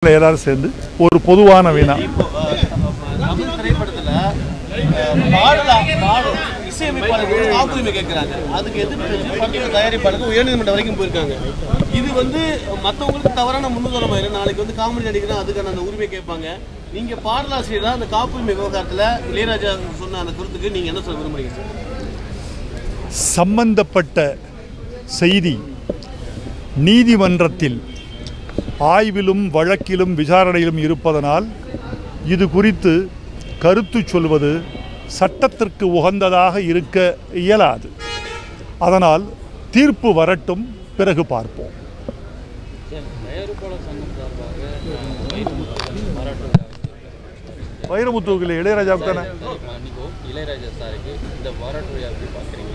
எல்லாரும் சேர்ந்து ஒரு பொதுவான வினா இப்போ அஹ், தமிழ் திரைப்படத்துல அஹ், பாடலா பாடல் இசையமைப்பாளர்கள் காப்புரிமை கேட்கறாங்க அதுக்கு எதிர்ப்பு தெரிவித்து படத்தோட தயாரிப்பாளர்கள் உயர்நீதிமன்றம் வரைக்கும் போயிருக்காங்க இது வந்து மற்றவங்களுக்கு தவறான முன்னுதாரணமாயிரும் நாளைக்கு வந்து காமெடி நடிகர் அதுக்கான அந்த உரிமை கேட்பாங்க நீங்க பாடலாசிரியரா அந்த காப்புரிமை விவகாரத்துல இளையராஜா சொன்ன அந்த கருத்துக்கு நீங்க என்ன சொல்ல விரும்புறீங்க சார் சம்பந்தப்பட்ட செய்தி நீதிமன்றத்தில் ஆய்விலும் வழக்கிலும் விசாரணையிலும் இருப்பதனால் இது குறித்து கருத்து சொல்வது சட்டத்திற்கு உகந்ததாக இருக்க இயலாது அதனால் தீர்ப்பு வரட்டும் பிறகு பார்ப்போம் வைரமுத்துவில் இளையராஜாவுக்கு தானே மன்னிக்கும் இளையராஜா சாருக்கு இந்த பாராட்டு விழா எப்படி பார்க்குறீங்க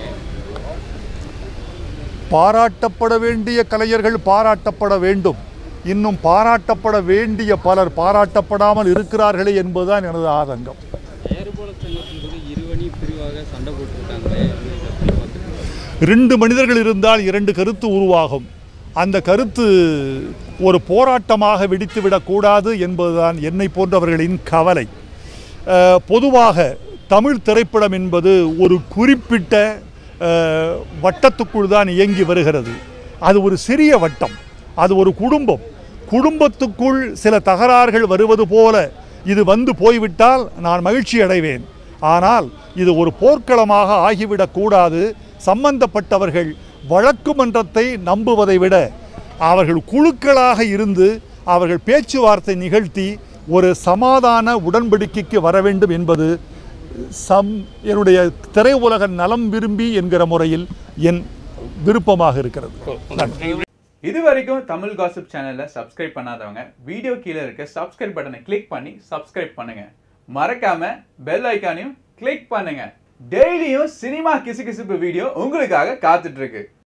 பாராட்டப்பட வேண்டிய கலைஞர்கள் பாராட்டப்பட வேண்டும் இன்னும் பாராட்டப்பட வேண்டிய பலர் பாராட்டப்படாமல் இருக்கிறார்களே என்பதுதான் எனது ஆதங்கம் ஏறுபோல சங்கத்தின் இருவணி பிரிவாக சண்டை போட்டுருக்காங்களே எப்படி பார்க்குறீங்க ரெண்டு மனிதர்கள் இருந்தால் இரண்டு கருத்து உருவாகும் அந்த கருத்து ஒரு போராட்டமாக வெடித்துவிடக்கூடாது என்பதுதான் என்னை போன்றவர்களின் கவலை அஹ், பொதுவாக தமிழ் திரைப்படம் என்பது ஒரு குறிப்பிட்ட அஹ், வட்டத்துக்குள் தான் இயங்கி வருகிறது அது ஒரு சிறிய வட்டம் அது ஒரு குடும்பம் குடும்பத்துக்குள் சில தகராறுகள் வருவது போல இது வந்து போய்விட்டால் நான் மகிழ்ச்சி அடைவேன் ஆனால் இது ஒரு போர்க்களமாக ஆகிவிடக்கூடாது சம்பந்தப்பட்டவர்கள் வழக்கு மன்றத்தை நம்புவதை விட அவர்கள் குழுக்களாக இருந்து அவர்கள் பேச்சுவார்த்தை நிகழ்த்தி ஒரு சமாதான உடன்படிக்கைக்கு வர வேண்டும் என்பது சம் என்னுடைய திரையுலக நலம் விரும்பி என்கிற முறையில் என் விருப்பமாக இருக்கிறது நன்றி இது வரைக்கும் தமிழ் காசிப் சேனலை சப்ஸ்கிரைப் பண்ணாதவங்க வீடியோ கீழே இருக்க சப்ஸ்கிரைப் பட்டனை கிளிக் பண்ணி சப்ஸ்கிரைப் பண்ணுங்க மறக்காம பெல் ஐக்கானையும் கிளிக் பண்ணுங்க டெய்லியும் சினிமா கிசுகிசுப்பு வீடியோ உங்களுக்காக காத்துட்டு இருக்கு